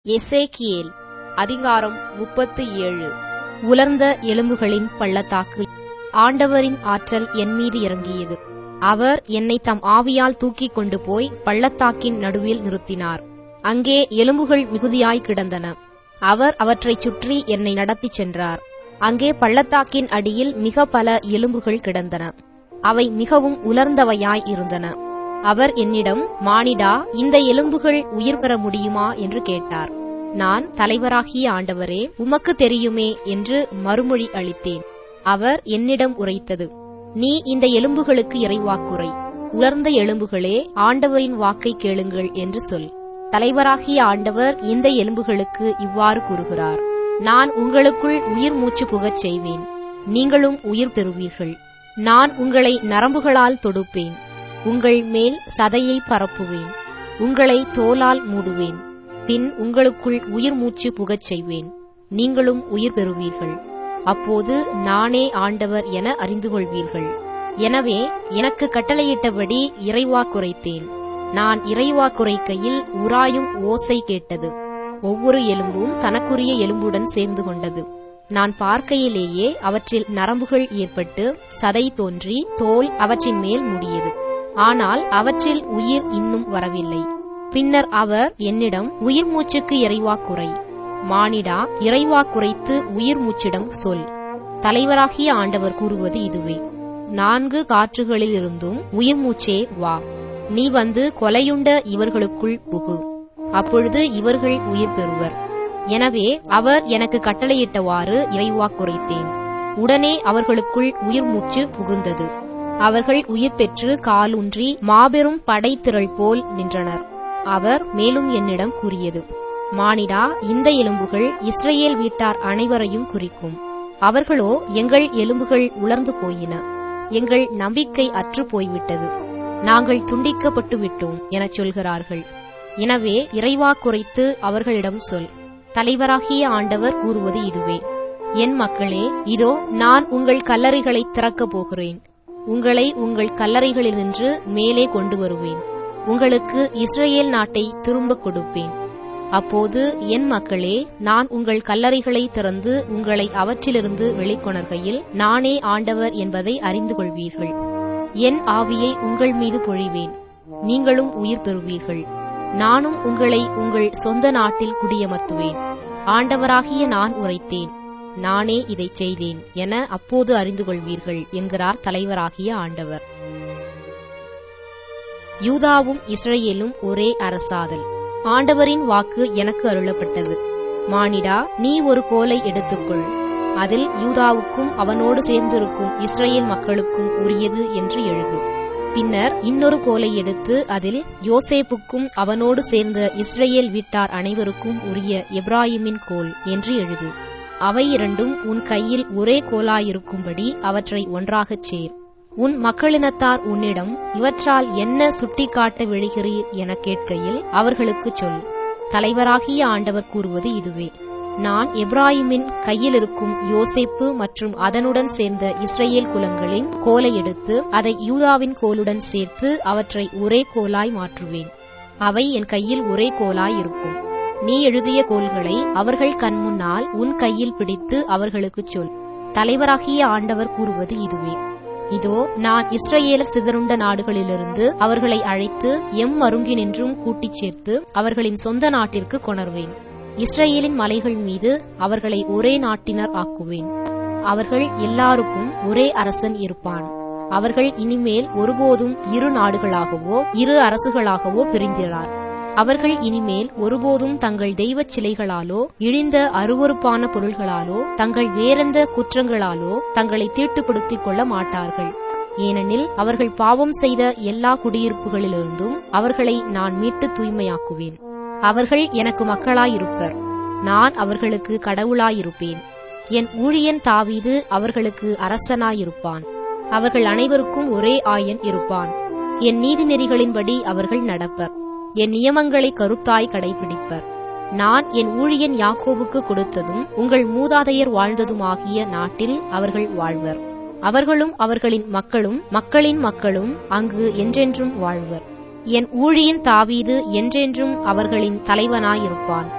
எசேக்கியேல் அதிகாரம் முப்பத்து ஏழு உலர்ந்த எலும்புகளின் பள்ளத்தாக்கு ஆண்டவரின் ஆற்றல் என் மீது இறங்கியது அவர் என்னை தம் ஆவியால் தூக்கிக் கொண்டு போய் பள்ளத்தாக்கின் நடுவில் நிறுத்தினார் அங்கே எலும்புகள் மிகுதியாய் கிடந்தன அவர் அவற்றைச் சுற்றி என்னை நடத்திச் சென்றார் அங்கே பள்ளத்தாக்கின் அடியில் மிக பல எலும்புகள் கிடந்தன அவை மிகவும் உலர்ந்தவையாய் இருந்தன அவர் என்னிடம் மானிடா இந்த எலும்புகள் உயிர் பெற முடியுமா என்று கேட்டார் நான் தலைவராகிய ஆண்டவரே உமக்கு தெரியுமே என்று மறுமொழி அளித்தேன் அவர் என்னிடம் உரைத்தது நீ இந்த எலும்புகளுக்கு இறைவாக்குரை உலர்ந்த எலும்புகளே ஆண்டவரின் வாக்கை கேளுங்கள் என்று சொல் தலைவராகிய ஆண்டவர் இந்த எலும்புகளுக்கு இவ்வாறு கூறுகிறார் நான் உங்களுக்குள் உயிர் மூச்சு புகச் செய்வேன் நீங்களும் உயிர் பெறுவீர்கள் நான் உங்களை நரம்புகளால் தொடுப்பேன் உங்கள் மேல் சதையை பரப்புவேன் உங்களை தோலால் மூடுவேன் பின் உங்களுக்குள் உயிர் மூச்சு புகச் செய்வேன் நீங்களும் உயிர் பெறுவீர்கள் அப்போது நானே ஆண்டவர் என அறிந்து கொள்வீர்கள் எனவே எனக்கு கட்டளையிட்டபடி இறைவா குறைத்தேன் நான் இறைவா குறைக்கையில் உராயும் ஓசை கேட்டது ஒவ்வொரு எலும்பும் தனக்குரிய எலும்புடன் சேர்ந்து கொண்டது நான் பார்க்கையிலேயே அவற்றில் நரம்புகள் ஏற்பட்டு சதை தோன்றி தோல் அவற்றின் மேல் முடியது ஆனால் அவற்றில் உயிர் இன்னும் வரவில்லை பின்னர் அவர் என்னிடம் உயிர் மூச்சுக்கு இறைவா குறை மானிடா இறைவா குறைத்து உயிர் மூச்சிடம் சொல் தலைவராகிய ஆண்டவர் கூறுவது இதுவே நான்கு காற்றுகளிலிருந்தும் உயிர் மூச்சே வா நீ வந்து கொலையுண்ட இவர்களுக்குள் புகு அப்பொழுது இவர்கள் உயிர் பெறுவர் எனவே அவர் எனக்கு கட்டளையிட்டவாறு இறைவா குறைத்தேன் உடனே அவர்களுக்குள் உயிர் மூச்சு புகுந்தது அவர்கள் உயிர் பெற்று காலூன்றி மாபெரும் படைத்திரள் போல் நின்றனர் அவர் மேலும் என்னிடம் கூறியது மானிடா இந்த எலும்புகள் இஸ்ரேல் வீட்டார் அனைவரையும் குறிக்கும் அவர்களோ எங்கள் எலும்புகள் உலர்ந்து போயின எங்கள் நம்பிக்கை அற்று போய்விட்டது நாங்கள் துண்டிக்கப்பட்டு விட்டோம் எனச் சொல்கிறார்கள் எனவே இறைவா குறைத்து அவர்களிடம் சொல் தலைவராகிய ஆண்டவர் கூறுவது இதுவே என் மக்களே இதோ நான் உங்கள் கல்லறைகளை திறக்கப் போகிறேன் உங்களை உங்கள் கல்லறைகளினின்று மேலே கொண்டு வருவேன் உங்களுக்கு இஸ்ரேல் நாட்டை திரும்பக் கொடுப்பேன் அப்போது என் மக்களே நான் உங்கள் கல்லறைகளை திறந்து உங்களை அவற்றிலிருந்து வெளிக்கொணர்கையில் நானே ஆண்டவர் என்பதை அறிந்து கொள்வீர்கள் என் ஆவியை உங்கள் மீது பொழிவேன் நீங்களும் உயிர் பெறுவீர்கள் நானும் உங்களை உங்கள் சொந்த நாட்டில் குடியமர்த்துவேன் ஆண்டவராகிய நான் உரைத்தேன் நானே இதைச் செய்தேன் என அப்போது அறிந்து கொள்வீர்கள் என்கிறார் தலைவராகிய ஆண்டவர் யூதாவும் இஸ்ரேலும் ஒரே அரசாதல் ஆண்டவரின் வாக்கு எனக்கு அருளப்பட்டது மானிடா நீ ஒரு கோலை எடுத்துக்கொள் அதில் யூதாவுக்கும் அவனோடு சேர்ந்திருக்கும் இஸ்ரேல் மக்களுக்கும் உரியது என்று எழுது பின்னர் இன்னொரு கோலை எடுத்து அதில் யோசேப்புக்கும் அவனோடு சேர்ந்த இஸ்ரேல் வீட்டார் அனைவருக்கும் உரிய எப்ராஹிமின் கோல் என்று எழுது அவை இரண்டும் உன் கையில் ஒரே கோலாயிருக்கும்படி அவற்றை ஒன்றாகச் சேர் உன் மக்களினத்தார் உன்னிடம் இவற்றால் என்ன சுட்டிக்காட்ட விழுகிறீர் என கேட்கையில் அவர்களுக்குச் சொல் தலைவராகிய ஆண்டவர் கூறுவது இதுவே நான் எப்ராஹிமின் கையில் இருக்கும் யோசேப்பு மற்றும் அதனுடன் சேர்ந்த இஸ்ரேல் குலங்களின் கோலை எடுத்து அதை யூதாவின் கோலுடன் சேர்த்து அவற்றை ஒரே கோலாய் மாற்றுவேன் அவை என் கையில் ஒரே கோலாய் இருக்கும் நீ எழுதிய கோல்களை அவர்கள் கண்முன்னால் உன் கையில் பிடித்து அவர்களுக்குச் சொல் தலைவராகிய ஆண்டவர் கூறுவது இதுவே இதோ நான் இஸ்ரேல சிதறுண்ட நாடுகளிலிருந்து அவர்களை அழைத்து எம் மருங்கினின்றும் கூட்டிச் சேர்த்து அவர்களின் சொந்த நாட்டிற்கு கொணர்வேன் இஸ்ரேலின் மலைகள் மீது அவர்களை ஒரே நாட்டினர் ஆக்குவேன் அவர்கள் எல்லாருக்கும் ஒரே அரசன் இருப்பான் அவர்கள் இனிமேல் ஒருபோதும் இரு நாடுகளாகவோ இரு அரசுகளாகவோ பிரிந்திரார் அவர்கள் இனிமேல் ஒருபோதும் தங்கள் தெய்வச் சிலைகளாலோ இழிந்த அருவறுப்பான பொருள்களாலோ தங்கள் வேறெந்த குற்றங்களாலோ தங்களை தீட்டுப்படுத்திக் கொள்ள மாட்டார்கள் ஏனெனில் அவர்கள் பாவம் செய்த எல்லா குடியிருப்புகளிலிருந்தும் அவர்களை நான் மீட்டு தூய்மையாக்குவேன் அவர்கள் எனக்கு மக்களாயிருப்பர் நான் அவர்களுக்கு கடவுளாயிருப்பேன் என் ஊழியன் தாவீது அவர்களுக்கு அரசனாயிருப்பான் அவர்கள் அனைவருக்கும் ஒரே ஆயன் இருப்பான் என் நீதிநெறிகளின்படி அவர்கள் நடப்பர் என் நியமங்களை கருத்தாய் கடைபிடிப்பர் நான் என் ஊழியன் யாக்கோவுக்கு கொடுத்ததும் உங்கள் மூதாதையர் வாழ்ந்ததுமாகிய நாட்டில் அவர்கள் வாழ்வர் அவர்களும் அவர்களின் மக்களும் மக்களின் மக்களும் அங்கு என்றென்றும் வாழ்வர் என் ஊழியன் தாவீது என்றென்றும் அவர்களின் தலைவனாயிருப்பான்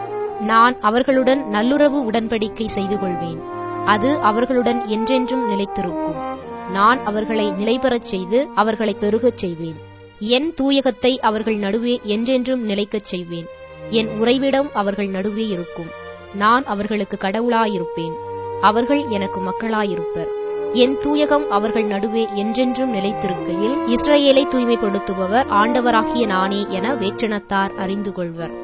நான் அவர்களுடன் நல்லுறவு உடன்படிக்கை செய்து கொள்வேன் அது அவர்களுடன் என்றென்றும் நிலைத்திருக்கும் நான் அவர்களை நிலைபெறச் செய்து அவர்களை பெருகச் செய்வேன் என் தூயகத்தை அவர்கள் நடுவே என்றென்றும் நிலைக்கச் செய்வேன் என் உறைவிடம் அவர்கள் நடுவே இருக்கும் நான் அவர்களுக்கு கடவுளாயிருப்பேன் அவர்கள் எனக்கு மக்களாயிருப்பர் என் தூயகம் அவர்கள் நடுவே என்றென்றும் நிலைத்திருக்கையில் இஸ்ரவேலை தூய்மைப்படுத்துபவர் ஆண்டவராகிய நானே என வேற்றினத்தார் அறிந்து கொள்வர்